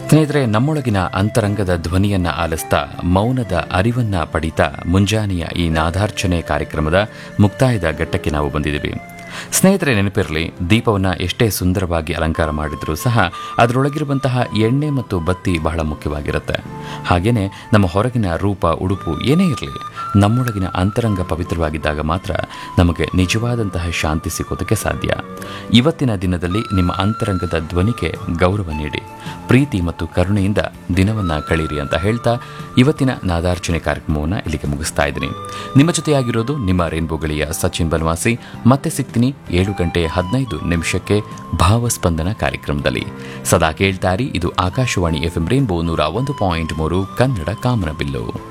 ಸ್ನೇಹಿತರೆ ನಮ್ಮೊಳಗಿನ ಅಂತರಂಗದ ಧ್ವನಿಯನ್ನ ಆಲಿಸ್ತಾ ಮೌನದ ಅರಿವನ್ನ ಪಡಿತಾ ಮುಂಜಾನೆಯ ಈ ನಾದಾರ್ಚನೆ ಕಾರ್ಯಕ್ರಮದ ಮುಕ್ತಾಯದ ಘಟ್ಟಕ್ಕೆ ನಾವು ಬಂದಿದ್ದೀವಿ ಸ್ನೇಹಿತರೆ ನೆನಪಿರಲಿ ದೀಪವನ್ನ ಎಷ್ಟೇ ಸುಂದರವಾಗಿ ಅಲಂಕಾರ ಮಾಡಿದ್ರೂ ಸಹ ಅದರೊಳಗಿರುವಂತಹ ಎಣ್ಣೆ ಮತ್ತು ಬತ್ತಿ ಬಹಳ ಮುಖ್ಯವಾಗಿರುತ್ತೆ ಹಾಗೇನೆ ನಮ್ಮ ಹೊರಗಿನ ರೂಪ ಉಡುಪು ಏನೇ ಇರಲಿ ನಮ್ಮೊಳಗಿನ ಅಂತರಂಗ ಪವಿತ್ರವಾಗಿದ್ದಾಗ ಮಾತ್ರ ನಮಗೆ ನಿಜವಾದಂತಹ ಶಾಂತಿ ಸಿಗೋದಕ್ಕೆ ಸಾಧ್ಯ ಇವತ್ತಿನ ದಿನದಲ್ಲಿ ನಿಮ್ಮ ಅಂತರಂಗದ ಧ್ವನಿಗೆ ಗೌರವ ನೀಡಿ ಪ್ರೀತಿ ಮತ್ತು ಕರುಣೆಯಿಂದ ದಿನವನ್ನ ಕಳೀರಿ ಅಂತ ಹೇಳ್ತಾ ಇವತ್ತಿನ ನಾದಾರ್ಚನೆ ಕಾರ್ಯಕ್ರಮವನ್ನು ಇಲ್ಲಿಗೆ ಮುಗಿಸ್ತಾ ಇದ್ದೀನಿ ನಿಮ್ಮ ಜೊತೆಯಾಗಿರೋದು ನಿಮ್ಮ ರೇನ್ಬೋ ಗಳಿಯ ಸಚಿನ್ ಬನ್ವಾಸಿ ಮತ್ತೆ ಸಿಗ್ತೀನಿ ಏಳು ಗಂಟೆ ಹದಿನೈದು ನಿಮಿಷಕ್ಕೆ ಭಾವಸ್ಪಂದನ ಕಾರ್ಯಕ್ರಮದಲ್ಲಿ ಸದಾ ಕೇಳ್ತಾರಿ ಇದು ಆಕಾಶವಾಣಿ ಎಫ್ ಎಂ ರೇನ್ಬೋ ನೂರ ಒಂದು ಪಾಯಿಂಟ್ ಮೂರು ಕನ್ನಡ ಕಾಮನಬಿಲ್ಲು